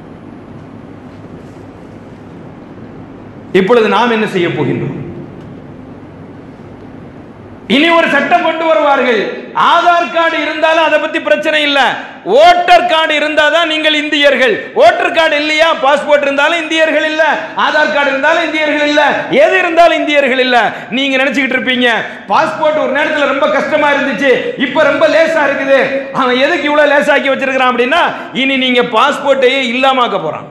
இப்பொழுது நாம் என்ன செய்ய போகின்றோம் இனி ஒரு சட்டம் கொண்டு வருவார்கள் ஆதார் கார்டு இருந்தாலும் அதை பத்தி பிரச்சனை இல்ல ஓட்டர் கார்டு இருந்தாதான் நீங்கள் இந்தியர்கள் ஓட்டர் கார்டு இல்லையா பாஸ்போர்ட் இருந்தாலும் இந்தியர்கள் இல்ல ஆதார் கார்டு இருந்தாலும் இந்தியர்கள் இல்ல எது இருந்தாலும் இந்தியர்கள் இல்ல நீங்க நினைச்சுக்கிட்டு இருப்பீங்க பாஸ்போர்ட் ஒரு நேரத்துல ரொம்ப கஷ்டமா இருந்துச்சு இப்ப ரொம்ப லேசா இருக்குது அவன் எதுக்கு இவ்வளவு லேசாக்கி வச்சிருக்கிறான் அப்படின்னா இனி நீங்க பாஸ்போர்ட்டையே இல்லாமாக்க போறான்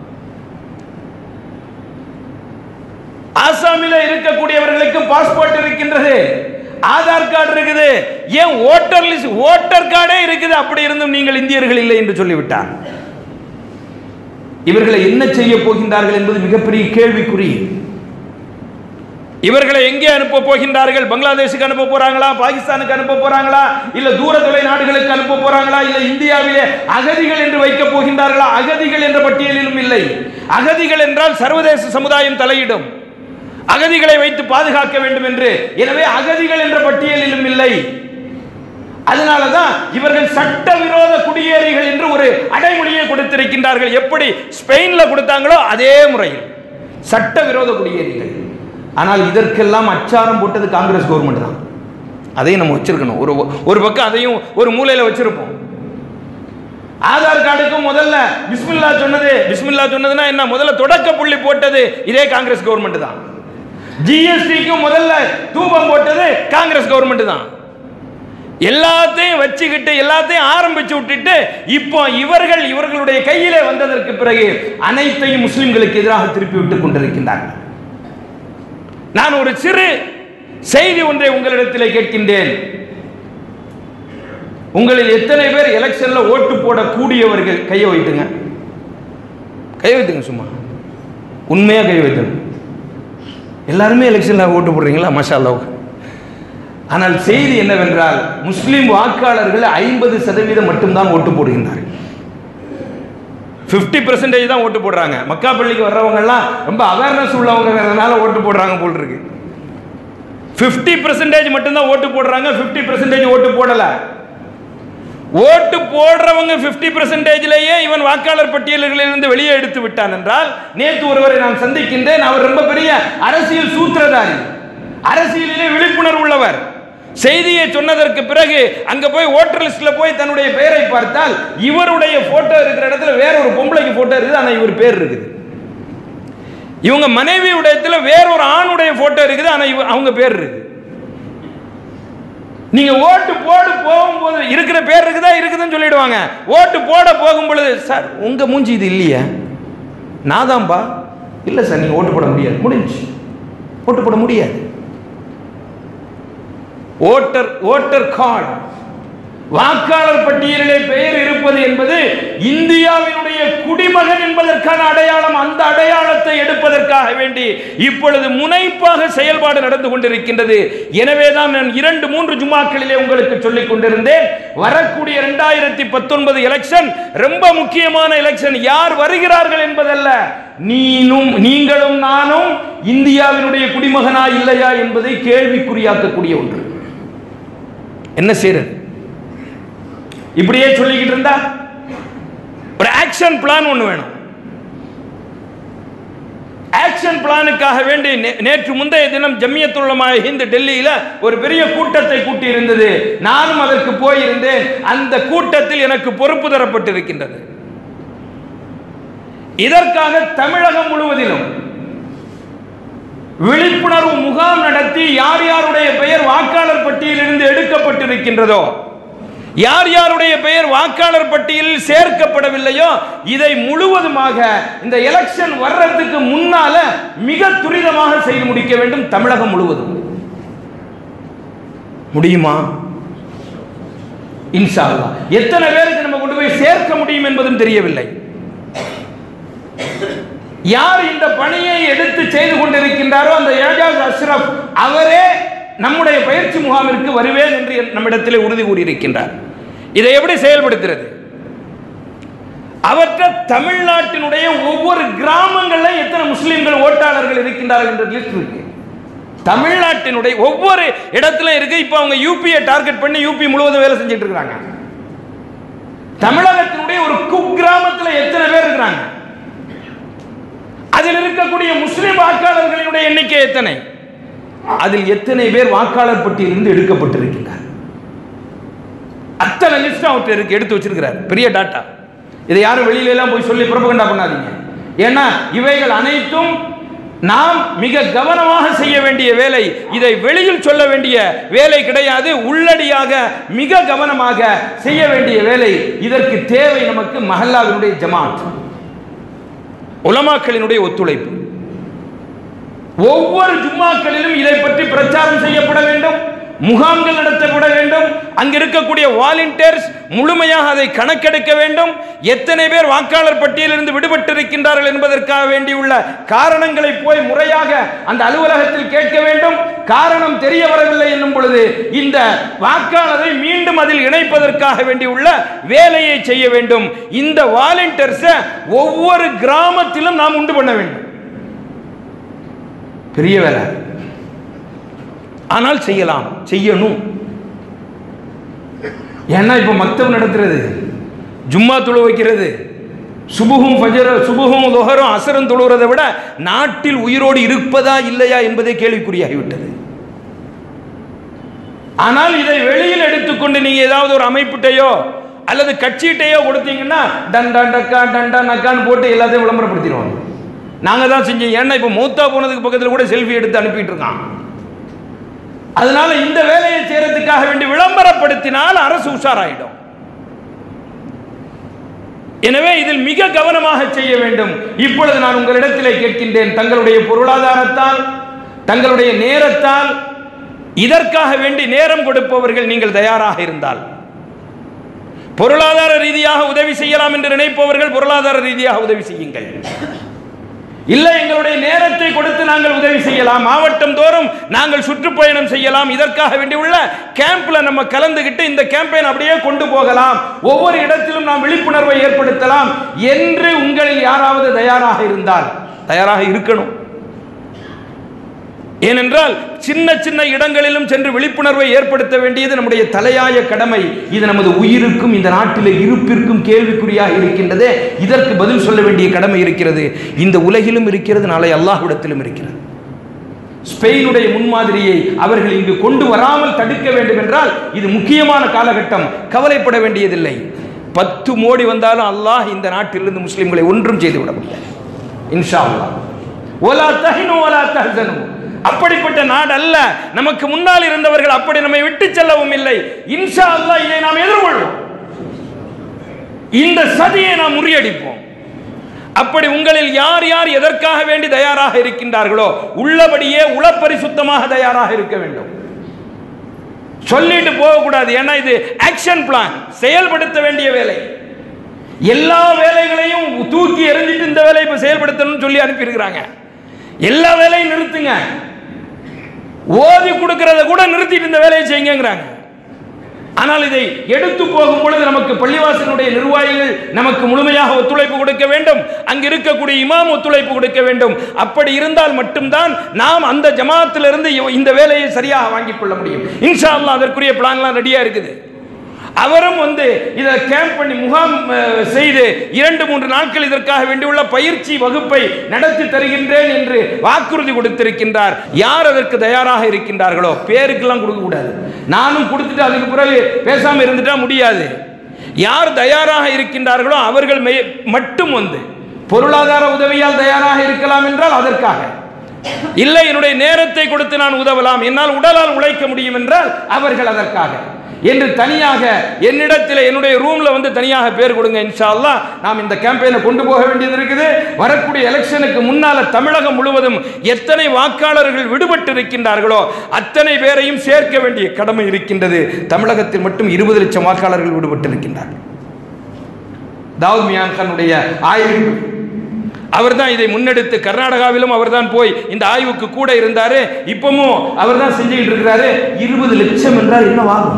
ஆசாமில இருக்கக்கூடியவர்களுக்கு பாஸ்போர்ட் இருக்கின்றது ஆதார் கார்டு இருக்குது ஏன் ஓட்டர் லிஸ்ட் ஓட்டர் கார்டே இருக்குது அப்படி இருந்தும் நீங்கள் இந்தியர்கள் இல்லை என்று சொல்லிவிட்டார் இவர்களை என்ன செய்ய போகின்றார்கள் என்பது மிகப்பெரிய கேள்விக்குறி இவர்களை எங்கே அனுப்ப போகின்றார்கள் பங்களாதேஷுக்கு அனுப்ப போறாங்களா பாகிஸ்தானுக்கு அனுப்ப போறாங்களா இல்ல தூர தொலை நாடுகளுக்கு அனுப்ப போறாங்களா இல்ல இந்தியாவிலே அகதிகள் என்று வைக்க போகின்றார்களா அகதிகள் என்ற பட்டியலிலும் இல்லை அகதிகள் என்றால் சர்வதேச சமுதாயம் தலையிடும் அகதிகளை வைத்து பாதுகாக்க வேண்டும் என்று எனவே அகதிகள் என்ற பட்டியலிலும் இல்லை அதனாலதான் இவர்கள் சட்டவிரோத குடியேறிகள் என்று ஒரு அடைமொழியை கொடுத்திருக்கின்றார்கள் எப்படி ஸ்பெயின்ல கொடுத்தாங்களோ அதே முறையில் சட்டவிரோத குடியேறிகள் ஆனால் இதற்கெல்லாம் அச்சாரம் போட்டது காங்கிரஸ் கவர்மெண்ட் தான் அதையும் நம்ம வச்சிருக்கணும் ஒரு ஒரு பக்கம் அதையும் ஒரு மூலையில வச்சிருப்போம் ஆதார் கார்டுக்கும் முதல்ல பிஸ்மில்லா சொன்னது பிஸ்மில்லா சொன்னதுன்னா என்ன முதல்ல தொடக்க புள்ளி போட்டது இதே காங்கிரஸ் கவர்மெண்ட் தான் ஜிஎஸ்டிக்கும் முதல்ல தூபம் போட்டது காங்கிரஸ் கவர்மெண்ட் தான் எல்லாத்தையும் வச்சுக்கிட்டு எல்லாத்தையும் ஆரம்பிச்சு விட்டுட்டு இப்போ இவர்கள் இவர்களுடைய கையிலே வந்ததற்கு பிறகு அனைத்தையும் முஸ்லிம்களுக்கு எதிராக திருப்பி விட்டுக் கொண்டிருக்கின்றார்கள் நான் ஒரு சிறு செய்தி ஒன்றை உங்களிடத்திலே கேட்கின்றேன் உங்களில் எத்தனை பேர் எலெக்ஷன்ல ஓட்டு போடக்கூடியவர்கள் கையை வைத்துங்க கையை வைத்துங்க சும்மா உண்மையா கை வைத்துங்க எல்லாருமே எலெக்ஷன்ல ஓட்டு போடுறீங்களா மஷா அல்லாவுக்கு ஆனால் செய்தி என்னவென்றால் முஸ்லிம் வாக்காளர்கள் ஐம்பது சதவீதம் மட்டும்தான் ஓட்டு போடுகின்றார்கள் ஃபிஃப்டி பெர்சன்டேஜ் தான் ஓட்டு போடுறாங்க மக்கா பள்ளிக்கு வர்றவங்கெல்லாம் ரொம்ப அவேர்னஸ் உள்ளவங்கிறதுனால ஓட்டு போடுறாங்க போல் இருக்கு ஃபிஃப்டி பெர்சன்டேஜ் மட்டும்தான் ஓட்டு போடுறாங்க ஃபிஃப்டி பெர்சன்டேஜ் ஓட்டு போடல ஓட்டு போடுறவங்க 50% பெர்சன்டேஜ்லேயே இவன் வாக்காளர் பட்டியல்களிலிருந்து வெளியே எடுத்து விட்டான் என்றால் நேற்று ஒருவரை நான் சந்திக்கின்றேன் அவர் ரொம்ப பெரிய அரசியல் சூத்திரதாரி அரசியலிலே விழிப்புணர்வு உள்ளவர் செய்தியை சொன்னதற்கு பிறகு அங்க போய் ஓட்டர் லிஸ்ட்ல போய் தன்னுடைய பெயரை பார்த்தால் இவருடைய போட்டோ இருக்கிற இடத்துல வேற ஒரு பொம்பளைக்கு போட்டோ இருக்குது ஆனா இவர் பேர் இருக்குது இவங்க மனைவியுடைய இடத்துல வேற ஒரு ஆணுடைய போட்டோ இருக்குது ஆனா இவ- அவங்க பேர் இருக்கு நீங்க ஓட்டு போடு போகும்போது இருக்கிற பேர் இருக்குதா இருக்குதுன்னு சொல்லிடுவாங்க ஓட்டு போட போகும் பொழுது சார் உங்க மூஞ்சி இது இல்லையே நான் தான்பா இல்லை சார் நீங்க ஓட்டு போட முடியாது முடிஞ்சு ஓட்டு போட முடியாது ஓட்டர் ஓட்டர் கார்டு வாக்காளர் பட்டியலிலே பெயர் இருப்பது என்பது இந்தியாவினுடைய குடிமகன் என்பதற்கான அடையாளம் அந்த அடையாளத்தை எடுப்பதற்காக வேண்டி இப்பொழுது முனைப்பாக செயல்பாடு நடந்து கொண்டிருக்கின்றது எனவே தான் நான் இரண்டு மூன்று ஜுமாக்களிலே உங்களுக்கு சொல்லிக் கொண்டிருந்தேன் வரக்கூடிய இரண்டாயிரத்தி பத்தொன்பது எலெக்ஷன் ரொம்ப முக்கியமான எலெக்ஷன் யார் வருகிறார்கள் என்பதல்ல நீனும் நீங்களும் நானும் இந்தியாவினுடைய குடிமகனா இல்லையா என்பதை கேள்விக்குறியாக்கக்கூடிய ஒன்று என்ன செய்யறது இப்படியே சொல்லிக்கிட்டு இருந்தா ஒரு ஆக்ஷன் பிளான் ஒன்று வேணும் ஆக்ஷன் பிளானுக்காக வேண்டி நே- நேற்று முந்தைய தினம் ஜம்மியத்துள்ளமா ஹிந்து டெல்லியில ஒரு பெரிய கூட்டத்தை கூட்டி இருந்தது நானும் அதற்கு போயிருந்தேன் அந்த கூட்டத்தில் எனக்கு பொறுப்பு தரப்பட்டிருக்கின்றது இதற்காக தமிழகம் முழுவதிலும் விழிப்புணர்வு முகாம் நடத்தி யார் யாருடைய பெயர் வாக்காளர் பட்டியலிருந்து எடுக்கப்பட்டிருக்கின்றதோ யார் யாருடைய பெயர் வாக்காளர் பட்டியலில் சேர்க்கப்படவில்லையோ இதை முழுவதுமாக இந்த எலெக்ஷன் வர்றதுக்கு முன்னால மிக துரிதமாக செய்து முடிக்க வேண்டும் தமிழகம் முழுவதும் முடியுமா இன்ஷா அல்லாஹ் எத்தனை பேருக்கு நம்ம கொண்டு போய் சேர்க்க முடியும் என்பதும் தெரியவில்லை யார் இந்த பணியை எடுத்து செய்து கொண்டிருக்கின்றாரோ அந்த ஏஜாஸ் அஷ்ரப் அவரே நம்முடைய பயிற்சி முகாமிற்கு வருவேன் என்று நம்மிடத்திலே உறுதி கூறியிருக்கின்றார் இதை எப்படி செயல்படுத்துறது அவற்றை தமிழ்நாட்டினுடைய ஒவ்வொரு கிராமங்கள்ல எத்தனை முஸ்லிம்கள் ஓட்டாளர்கள் இருக்கின்றார்கள் என்ற லிஸ்ட் இருக்கு தமிழ்நாட்டினுடைய ஒவ்வொரு இடத்துல இருக்கு இப்போ அவங்க யூபியை டார்கெட் பண்ணி யூபி முழுவதும் வேலை செஞ்சுட்டு இருக்காங்க தமிழகத்தினுடைய ஒரு குக்கிராமத்தில் எத்தனை பேர் இருக்கிறாங்க அதில் இருக்கக்கூடிய முஸ்லிம் வாக்காளர்களினுடைய எண்ணிக்கை எத்தனை அதில் எத்தனை பேர் வாக்காளர் பட்டியலிருந்து எடுக்கப்பட்டிருக்கின்றார் அத்தனை லிஸ்ட் அவர்கிட்ட இருக்கு எடுத்து வச்சிருக்கிறார் பெரிய டாட்டா இதை யாரும் வெளியில எல்லாம் போய் சொல்லி புறப்பகண்டா பண்ணாதீங்க ஏன்னா இவைகள் அனைத்தும் நாம் மிக கவனமாக செய்ய வேண்டிய வேலை இதை வெளியில் சொல்ல வேண்டிய வேலை கிடையாது உள்ளடியாக மிக கவனமாக செய்ய வேண்டிய வேலை இதற்கு தேவை நமக்கு மஹல்லாவினுடைய ஜமாத் உலமாக்களினுடைய ஒத்துழைப்பு ஒவ்வொரு ஜும்மாக்களிலும் இதை பற்றி பிரச்சாரம் செய்யப்பட வேண்டும் முகாம்கள் நடத்தப்பட வேண்டும் அங்கு இருக்கக்கூடிய வாலண்டியர்ஸ் முழுமையாக அதை கணக்கெடுக்க வேண்டும் எத்தனை பேர் வாக்காளர் பட்டியலிருந்து விடுபட்டிருக்கின்றார்கள் என்பதற்காக வேண்டியுள்ள காரணங்களை போய் முறையாக அந்த அலுவலகத்தில் கேட்க வேண்டும் காரணம் தெரிய வரவில்லை என்னும் பொழுது இந்த வாக்காளரை மீண்டும் அதில் இணைப்பதற்காக வேண்டியுள்ள வேலையை செய்ய வேண்டும் இந்த வாலண்டியர்ஸை ஒவ்வொரு கிராமத்திலும் நாம் உண்டு பண்ண வேண்டும் பெரிய வேலை ஆனால் செய்யலாம் செய்யணும் ஏன்னா இப்ப மக்தப் நடத்துறது ஜும்மா தொழு வைக்கிறது சுபுகும் ஃபஜர சுபுகும் தொஹரும் அசரும் தொழுகிறதை விட நாட்டில் உயிரோடு இருப்பதா இல்லையா என்பதே கேள்விக்குறியாகிவிட்டது ஆனால் இதை வெளியில் எடுத்துக்கொண்டு நீங்க ஏதாவது ஒரு அமைப்பிட்டையோ அல்லது கட்சியிட்டையோ கொடுத்தீங்கன்னா டண்டா டக்கா டண்டா நக்கான்னு போட்டு எல்லாத்தையும் விளம்பரப்படுத்திடுவாங்க நாங்க தான் செஞ்சோம் ஏன்னா இப்போ மூத்தா போனதுக்கு பக்கத்தில் கூட செல்ஃபி எடுத்து அனுப்பிட்டு இருக்கான் அதனால இந்த வேலையை செய்யறதுக்காக வேண்டி விளம்பரப்படுத்தினால் அரசு உஷாராயிடும் எனவே இதில் மிக கவனமாக செய்ய வேண்டும் இப்பொழுது நான் உங்களிடத்திலே கேட்கின்றேன் தங்களுடைய பொருளாதாரத்தால் தங்களுடைய நேரத்தால் இதற்காக வேண்டி நேரம் கொடுப்பவர்கள் நீங்கள் தயாராக இருந்தால் பொருளாதார ரீதியாக உதவி செய்யலாம் என்று நினைப்பவர்கள் பொருளாதார ரீதியாக உதவி செய்யுங்கள் இல்லை எங்களுடைய நேரத்தை கொடுத்து நாங்கள் உதவி செய்யலாம் மாவட்டம் தோறும் நாங்கள் சுற்றுப்பயணம் செய்யலாம் இதற்காக வேண்டி உள்ள கேம்ப்ல நம்ம கலந்துகிட்டு இந்த கேம்பெயின் அப்படியே கொண்டு போகலாம் ஒவ்வொரு இடத்திலும் நாம் விழிப்புணர்வை ஏற்படுத்தலாம் என்று உங்களில் யாராவது தயாராக இருந்தால் தயாராக இருக்கணும் ஏனென்றால் சின்ன சின்ன இடங்களிலும் சென்று விழிப்புணர்வை ஏற்படுத்த வேண்டியது நம்முடைய தலையாய கடமை இது நமது உயிருக்கும் இந்த நாட்டிலே இருப்பிற்கும் கேள்விக்குறியாக இருக்கின்றதே இதற்கு பதில் சொல்ல வேண்டிய கடமை இருக்கிறது இந்த உலகிலும் இருக்கிறது நாளை அல்லாஹ்விடத்திலும் இருக்கிறது ஸ்பெயினுடைய முன்மாதிரியை அவர்கள் இங்கு கொண்டு வராமல் தடுக்க வேண்டும் என்றால் இது முக்கியமான காலகட்டம் கவலைப்பட வேண்டியதில்லை பத்து மோடி வந்தாலும் அல்லாஹ் இந்த நாட்டிலிருந்து முஸ்லிம்களை ஒன்றும் செய்து விட முடியாது இன்ஷா அல்லாஹ் ஒலா தஹினு ஒலா தஹ்சனு அப்படிப்பட்ட நாடு அல்ல நமக்கு முன்னால் இருந்தவர்கள் அப்படி நம்மை விட்டு செல்லவும் இல்லை இன்ஷா அல்லாஹ் இதை நாம் எதிர்கொள்வோம் இந்த சதியை நாம் முறியடிப்போம் அப்படி உங்களில் யார் யார் எதற்காக வேண்டி தயாராக இருக்கின்றார்களோ உள்ளபடியே உளப்பரிசுத்தமாக தயாராக இருக்க வேண்டும் சொல்லிட்டு போகக்கூடாது ஏன்னா இது ஆக்ஷன் பிளான் செயல்படுத்த வேண்டிய வேலை எல்லா வேலைகளையும் தூக்கி எறிஞ்சிட்டு இந்த வேலையை இப்ப செயல்படுத்தணும்னு சொல்லி அனுப்பியிருக்கிறாங்க எல்லா வேலையும் நிறுத்துங்க ஓதி கொடுக்கறத கூட நிறுத்திட்டு இந்த வேலையை செய்யுங்கிறாங்க ஆனால் இதை எடுத்து போகும் பொழுது நமக்கு பள்ளிவாசனுடைய நிர்வாகிகள் நமக்கு முழுமையாக ஒத்துழைப்பு கொடுக்க வேண்டும் அங்கு இருக்கக்கூடிய இமாம் ஒத்துழைப்பு கொடுக்க வேண்டும் அப்படி இருந்தால் மட்டும்தான் நாம் அந்த ஜமாத்திலிருந்து இந்த வேலையை சரியாக வாங்கிக் கொள்ள முடியும் இன்ஷா அல்லாஹ் அதற்குரிய பிளான்லாம் ரெடியா இருக்குது அவரும் வந்து இதை கேம்ப் பண்ணி முகாம் அஹ், செய்து இரண்டு மூன்று நாட்கள் இதற்காக வேண்டியுள்ள பயிற்சி வகுப்பை நடத்தி தருகின்றேன் என்று வாக்குறுதி கொடுத்திருக்கின்றார் யார் அதற்கு தயாராக இருக்கின்றார்களோ பேருக்கெல்லாம் கொடுக்க கூடாது நானும் கொடுத்துட்டு அதுக்கு பிறகு பேசாம இருந்துட்டா முடியாது யார் தயாராக இருக்கின்றார்களோ அவர்கள் மெய்- மட்டும் வந்து பொருளாதார உதவியால் தயாராக இருக்கலாம் என்றால் அதற்காக இல்லை என்னுடைய நேரத்தை கொடுத்து நான் உதவலாம் என்னால் உடலால் உழைக்க முடியும் என்றால் அவர்கள் அதற்காக என்று தனியாக என்னிடத்தில் என்னுடைய ரூம்ல வந்து தனியாக பேர் கொடுங்க இன்ஷா அல்லாஹ் நாம் இந்த கேம்பெயினை கொண்டு போக வேண்டியது இருக்குது வரக்கூடிய எலெக்ஷனுக்கு முன்னால தமிழகம் முழுவதும் எத்தனை வாக்காளர்கள் விடுபட்டு இருக்கின்றார்களோ அத்தனை பேரையும் சேர்க்க வேண்டிய கடமை இருக்கின்றது தமிழகத்தில் மட்டும் இருபது லட்சம் வாக்காளர்கள் விடுபட்டு இருக்கின்றார்கள் தாவூத் மியான் கானுடைய ஆய்வு அவர் தான் இதை முன்னெடுத்து கர்நாடகாவிலும் அவர் தான் போய் இந்த ஆய்வுக்கு கூட இருந்தாரு இப்பவும் அவர் தான் செஞ்சுக்கிட்டு இருக்கிறாரு இருபது லட்சம் என்றால் என்ன ஆகும்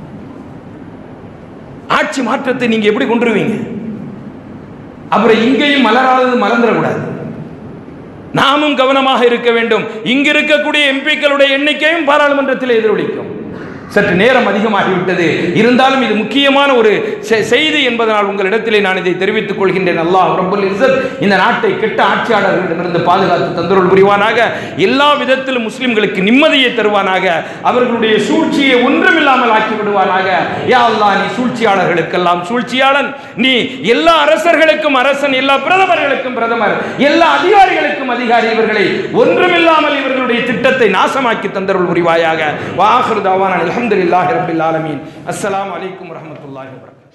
ஆட்சி மாற்றத்தை நீங்க எப்படி கொண்டுருவீங்க அப்புறம் இங்கேயும் மலராதது மறந்துடக்கூடாது நாமும் கவனமாக இருக்க வேண்டும் இங்கு இருக்கக்கூடிய எம்பிக்களுடைய எண்ணிக்கையும் பாராளுமன்றத்தில் எதிரொலிக்கும் சற்று நேரம் அதிகமாகிவிட்டது இருந்தாலும் இது முக்கியமான ஒரு செ- செய்தி என்பதனால் உங்களிடத்திலே நான் இதை தெரிவித்துக் கொள்கின்றேன் அல்லாஹ் ரப்பல் இஸ்ஸத் இந்த நாட்டை கெட்ட ஆட்சியாளர்களிடமிருந்து பாதுகாத்து தந்தருள் புரிவானாக எல்லா விதத்திலும் முஸ்லிம்களுக்கு நிம்மதியை தருவானாக அவர்களுடைய சூழ்ச்சியை ஒன்றுமில்லாமல் ஆக்கி விடுவானாக யா அல்லாஹ் நீ சூழ்ச்சியாளர்களுக்கெல்லாம் சூழ்ச்சியாளன் நீ எல்லா அரசர்களுக்கும் அரசன் எல்லா பிரதமர்களுக்கும் பிரதமர் எல்லா அதிகாரிகளுக்கும் அதிகாரி இவர்களை ஒன்றுமில்லாமல் இவர்களுடைய திட்டத்தை நாசமாக்கி தந்தருள் புரிவாயாக வாஹிரு தாவான அல்ஹம்துலில்லாஹி ரப்பில் ஆலமீன் அஸ்ஸலாமு அலைக்கும் வரஹ்மத்துல்லாஹி வபரகாத்துஹு